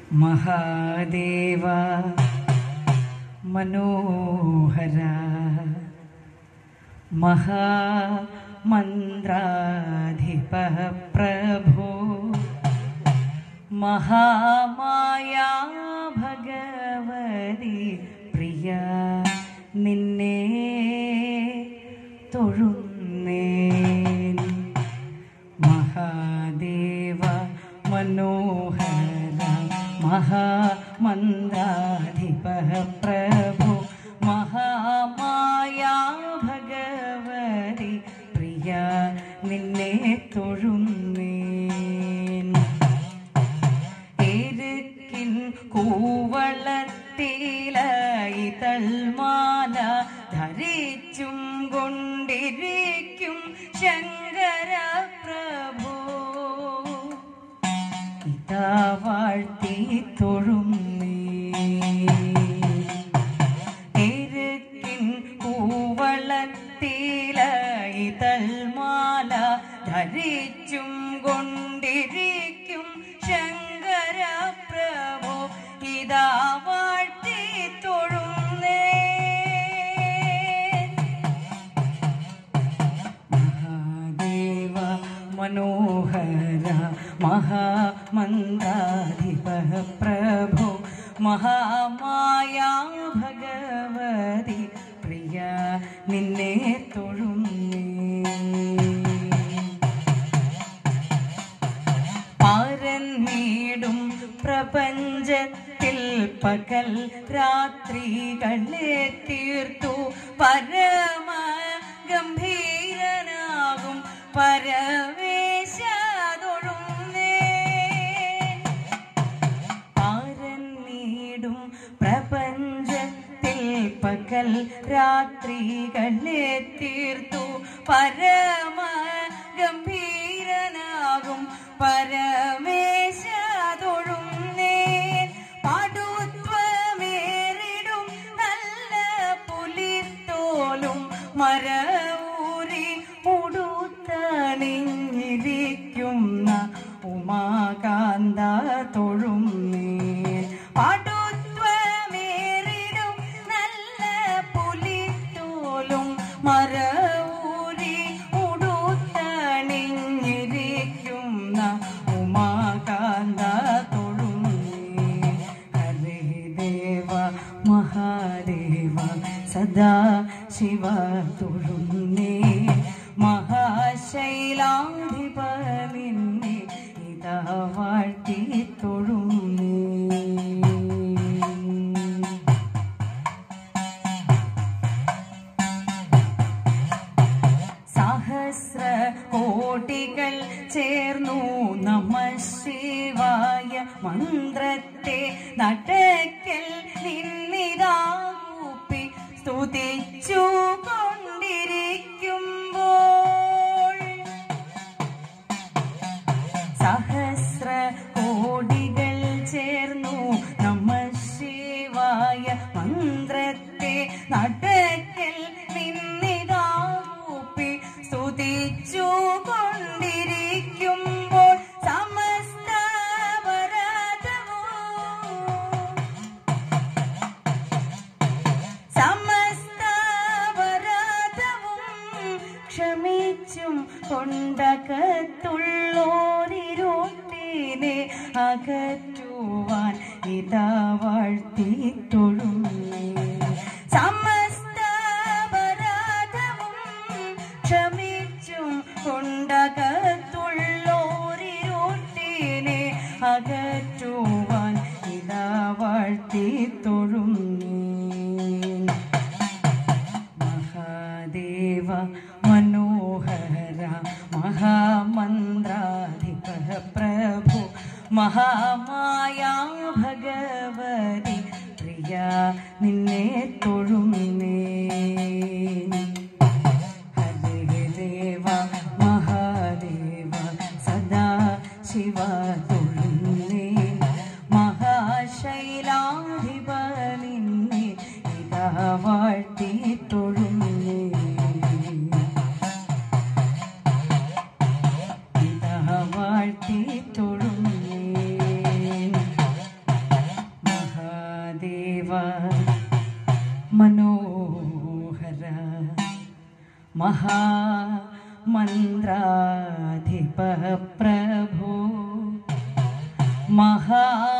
മഹാദേവ മനോഹര മഹാമന്ത്രാധിപ പ്രഭോ മഹാമായ ഭഗവതി പ്രിയ നിന്നെ തൊഴുന്നേൻ മഹാദേവ മനോഹര മഹാമന്ത്രാധിപ പ്രഭു മഹാമായ ഭഗവതി പ്രിയ നിന്നെ തൊഴുന്നേൻ എരുക്കിൻ കൂവളത്തിലായി തൽമാല ധരിച്ചും കൊണ്ടിരിക്കും ശങ്കര പ്രഭു ഇതാ വാഴ്ത്തി തൊഴുന്നേ എരുക്കിൻ കൂവളത്തിലായി തൽമാല ധരിച്ചും കൊണ്ടിരിക്കും ശങ്കര പ്രഭു ഇതാ വാഴ്ത്തി തൊഴുന്നേ മഹാദേവ മനോഹര മഹാമന്ത്രാധിപ പ്രഭു മഹാമായ ഭഗവതി പ്രിയ നിന്നെ തൊഴുന്നേ പാരന്നീടും പ്രപഞ്ചത്തിൽ പകൽ രാത്രികളെ തീർത്തു പരമ ഗംഭീരനാകും പരവേശതൊഴുന്നേ പാരന്നീടും പ്രപഞ്ചത്തിൽ പകൽ രാത്രികളെ തീർത്തു പരമ ഗംഭീരനാകും പരമേശതൊഴുന്നേ പാടുത്വമേറിടും നല്ല പുലിത്തോലും മരൂരി ഉടുത്തണിഞ്ഞിരിക്കുന്ന ഉമാകാന്ത തൊഴുന്നേ പാടുത്വമേറിടും നല്ല പുലിത്തോലും മരൂരി ഉടുത്തണിഞ്ഞിരിക്കുന്ന ഉമാകാന്ത തൊഴുന്നേ ഹരേ ദേവ മഹാദേവ സദാ ശിവ തൊഴുന്നേ മഹാശൈലാധിപ നിന്നെ ഇതാ വാഴ്ത്തി തൊഴുന്നേ സഹസ്ര കോടികൾ ചേർന്നു നമ ശിവായ മന്ത്രത്തെ നടക്കൽ നിന്നിതാകൂപ്പി സ്തുതിച്ചു കൊണ്ടിരിക്കുമ്പോൾ സഹസ്ര കോടികൾ ചേർന്നു നമ ശിവായ മന്ത്രത്തെ നടക്കൽ നിന്നിതാകൂപ്പി സ്തുതിച്ചു കൊണ്ടിരിക്കുമ്പോൾ സമസ്ത സമസ്തപരാധവും ക്ഷമിച്ചും കൊണ്ടകത്തുള്ളോരിരോട്ടിനെ അകറ്റുവാൻ ഇതാ വാഴ്ത്തി തൊഴുന്നേ സമസ്തപരാധവും ക്ഷമിച്ചും കൊണ്ടകത്തുള്ളോരിരോട്ടിനെ അകറ്റുവാൻ ഇതാ വാഴ്ത്തി തൊഴുന്നേ മഹാദേവ മനോഹര മഹാമന്ത്രാധിപ പ്രഭു മഹാമായ ഭഗവതി പ്രിയ നിന്നെ തൊഴുന്നേ ഹരേ ദേവ മഹാദേവ സദാ ശിവ തൊഴുന്നേ മഹാശൈലാധിപ നിന്നെ ഇതാ വാഴ്ത്തി തൊഴുന്നേ ഇതാ വാഴ്ത്തി തൊഴുന്നേ महामन्द्राधिपः प्रभो महा